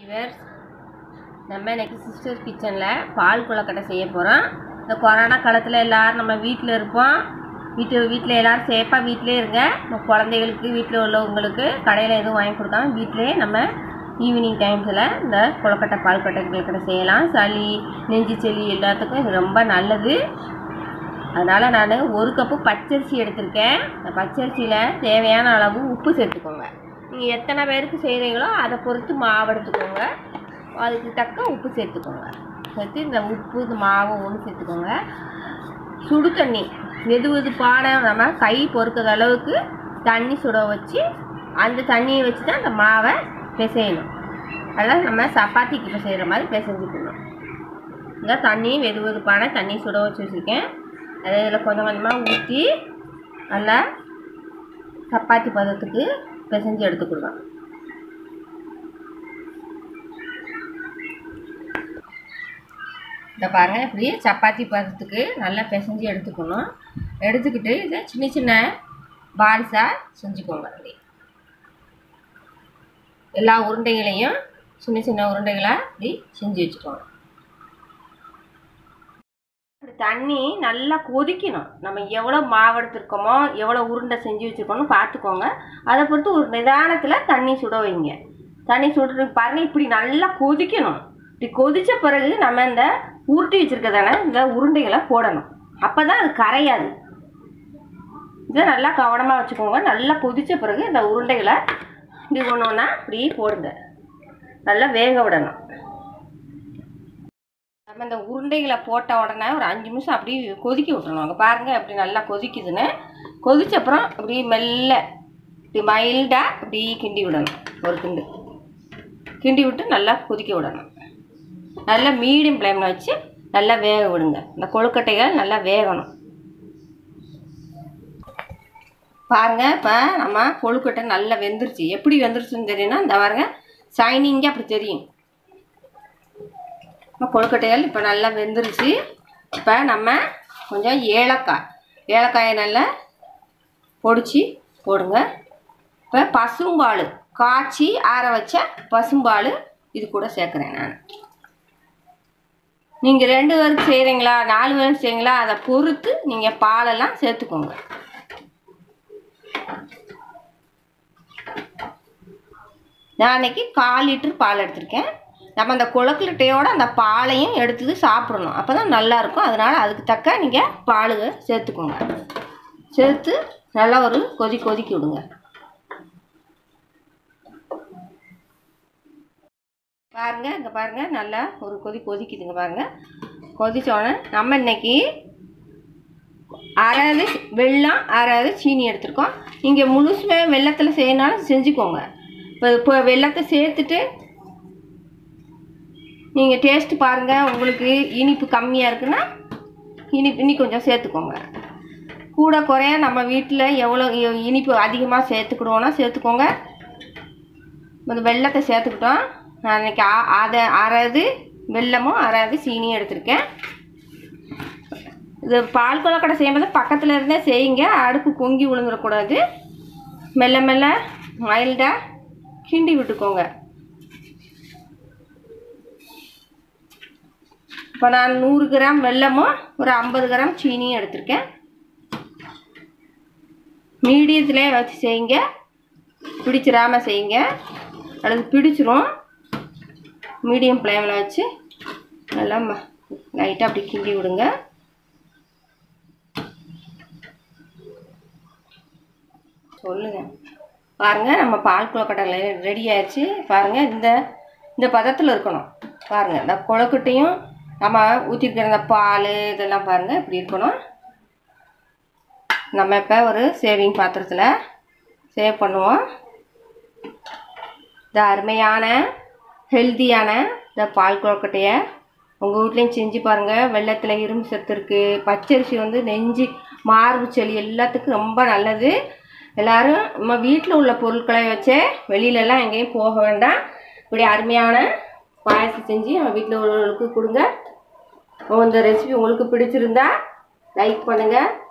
viewers நம்ம இன்னைக்கு sister கிச்சனில் பால் கொழுக்கட்டை செய்ய போகிறோம் இந்த கொரோனா காலத்தில் எல்லோரும் நம்ம வீட்டில் இருப்போம் வீட்டு வீட்டில் எல்லோரும் சேஃபாக வீட்டிலே இருங்க நம்ம குழந்தைகளுக்கு வீட்டில் உள்ளவங்களுக்கு கடையில் எதுவும் வாங்கி கொடுக்காம வீட்டிலே நம்ம ஈவினிங் டைம்ஸில் இந்த கொழுக்கட்டை பால் கொட்டை கொழுக்கட்டை செய்யலாம் சளி நெஞ்சு சளி எல்லாத்துக்கும் இது ரொம்ப நல்லது அதனால் நான் ஒரு கப்பு பச்சரிசி எடுத்திருக்கேன் இந்த பச்சரிசியில் தேவையான அளவு உப்பு சேர்த்துக்கோங்க நீங்கள் எத்தனை பேருக்கு செய்கிறீங்களோ அதை பொறுத்து மாவு எடுத்துக்கோங்க அதுக்கு தக்க உப்பு சேர்த்துக்கோங்க சேர்த்து இந்த உப்பு இந்த மாவு ஒன்று சேர்த்துக்கோங்க சுடு தண்ணி வெது வெதுப்பான நம்ம கை பொறுக்கிற அளவுக்கு தண்ணி சுட வச்சு அந்த தண்ணியை வச்சு தான் அந்த மாவை பிசையணும் அதெல்லாம் நம்ம சப்பாத்திக்கு பிசைகிற மாதிரி பிசைஞ்சுக்கணும் இந்த தண்ணி வெது வெதுப்பான தண்ணி சுட வச்சு வச்சுருக்கேன் அதை இதில் கொஞ்சம் கொஞ்சமாக ஊற்றி நல்லா சப்பாத்தி பதத்துக்கு பிசைஞ்சு எடுத்துக்கிடுவேன் இதை பாருங்கள் இப்படி சப்பாத்தி பதத்துக்கு நல்லா பிசைஞ்சு எடுத்துக்கணும் எடுத்துக்கிட்டு இதை சின்ன சின்ன பால்ஸாக செஞ்சுக்கோங்க அப்படி எல்லா உருண்டைகளையும் சின்ன சின்ன உருண்டைகளாக இப்படி செஞ்சு வச்சுக்கோங்க இப்படி தண்ணி நல்லா கொதிக்கணும் நம்ம எவ்வளோ மாவு எடுத்துருக்கோமோ எவ்வளோ உருண்டை செஞ்சு வச்சுருக்கோன்னு பார்த்துக்கோங்க அதை பொறுத்து ஒரு நிதானத்தில் தண்ணி சுட வைங்க தண்ணி சுடுறது பாருங்க இப்படி நல்லா கொதிக்கணும் இப்படி கொதித்த பிறகு நம்ம இந்த உருட்டி வச்சுருக்கதான இந்த உருண்டைகளை போடணும் அப்போ தான் அது கரையாது இதை நல்லா கவனமாக வச்சுக்கோங்க நல்லா கொதித்த பிறகு இந்த உருண்டைகளை இப்படி ஒன்று ஒன்றா இப்படி போடுங்க நல்லா வேக விடணும் நம்ம இந்த உருண்டைகளை போட்ட உடனே ஒரு அஞ்சு நிமிஷம் அப்படி கொதிக்க விட்டுறணும் அங்கே பாருங்கள் அப்படி நல்லா கொதிக்குதுன்னு கொதிச்ச அப்புறம் அப்படி மெல்ல இப்படி மைல்டாக இப்படி கிண்டி விடணும் ஒரு கிண்டு கிண்டி விட்டு நல்லா கொதிக்க விடணும் நல்லா மீடியம் ஃப்ளேமில் வச்சு நல்லா வேக விடுங்க இந்த கொழுக்கட்டைகள் நல்லா வேகணும் பாருங்கள் இப்போ நம்ம கொழுக்கட்டை நல்லா வெந்துருச்சு எப்படி வெந்துருச்சுன்னு தெரியும்னா இந்த பாருங்க ஷைனிங்காக அப்படி தெரியும் இப்போ கொழுக்கட்டைகள் இப்போ நல்லா வெந்துருச்சு இப்போ நம்ம கொஞ்சம் ஏலக்காய் ஏலக்காயை நல்லா பொடிச்சு போடுங்க இப்போ பசும்பால் காய்ச்சி ஆற வச்ச பசும்பால் இது கூட சேர்க்குறேன் நான் நீங்கள் ரெண்டு பேருக்கு செய்கிறீங்களா நாலு பேருக்கு செய்கிறீங்களா அதை பொறுத்து நீங்கள் பாலெல்லாம் சேர்த்துக்கோங்க நான் அன்றைக்கி கால் லிட்டர் பால் எடுத்திருக்கேன் நம்ம அந்த குளக்கலட்டையோட அந்த பாலையும் எடுத்து சாப்பிடணும் அப்போ தான் நல்லாயிருக்கும் அதனால் அதுக்கு தக்க நீங்கள் பால் சேர்த்துக்கோங்க சேர்த்து நல்லா ஒரு கொதி கொதிக்கி விடுங்க பாருங்கள் இங்கே பாருங்கள் நல்லா ஒரு கொதி கொதிக்குதுங்க பாருங்கள் கொதிச்சோடனே நம்ம இன்னைக்கு அரைது வெல்லம் அரைது சீனி எடுத்திருக்கோம் நீங்கள் முழுசுமே வெள்ளத்தில் செய்யனாலும் செஞ்சுக்கோங்க இப்போ இப்போ வெள்ளத்தை சேர்த்துட்டு நீங்கள் டேஸ்ட்டு பாருங்கள் உங்களுக்கு இனிப்பு கம்மியாக இருக்குன்னா இனிப்பு இன்னி கொஞ்சம் சேர்த்துக்கோங்க கூட குறைய நம்ம வீட்டில் எவ்வளோ இ- இனிப்பு அதிகமாக சேர்த்துக்கிடுவோன்னா சேர்த்துக்கோங்க இந்த வெள்ளத்தை சேர்த்துக்கிட்டோம் நான் இன்னைக்கு ஆ- அதை அரைது வெல்லமும் அரைது சீனியும் எடுத்திருக்கேன் இது பால் கொலக்கடை செய்யும்போது பக்கத்தில் இருந்தே செய்யுங்க அடுப்பு பொங்கி விழுந்துடக்கூடாது மெல்ல மெல்ல மைல்டாக கிண்டி விட்டுக்கோங்க இப்போ நான் நூறு கிராம் வெல்லமும் ஒரு ஐம்பது கிராம் சீனியும் எடுத்திருக்கேன் மீடியத்திலே வச்சு செய்யுங்க பிடிச்சிடாம செய்யுங்க அல்லது பிடிச்சிரும் மீடியம் ஃப்ளேமில் வச்சு நல்லா லைட்டாக அப்படி கிண்டி விடுங்க சொல்லுங்க பாருங்க நம்ம பால் கொழுக்கட்டை ரெடி ஆயிடுச்சு பாருங்க இந்த இந்த பதத்தில் இருக்கணும் பாருங்க இந்த கொழுக்கட்டையும் நம்ம ஊற்றிருக்கிற இந்த பால் இதெல்லாம் பாருங்க இப்படி இருக்கணும் நம்ம இப்போ ஒரு சேவிங் பாத்திரத்தில் சேவ் பண்ணுவோம் இந்த அருமையான ஹெல்த்தியான இந்த பால் கொழுக்கட்டையை உங்கள் வீட்லேயும் செஞ்சு பாருங்கள் வெள்ளத்தில் இரும்பு சத்து இருக்குது பச்சரிசி வந்து நெஞ்சு மார்பு சளி எல்லாத்துக்கும் ரொம்ப நல்லது எல்லாரும் நம்ம வீட்டில் உள்ள பொருட்களை வச்சே வெளியிலலாம் எங்கேயும் போக வேண்டாம் இப்படி அருமையான பாயசம் செஞ்சு நம்ம வீட்டில் உள்ளவங்களுக்கு கொடுங்க இந்த ரெசிபி உங்களுக்கு பிடிச்சிருந்தா லைக் பண்ணுங்கள்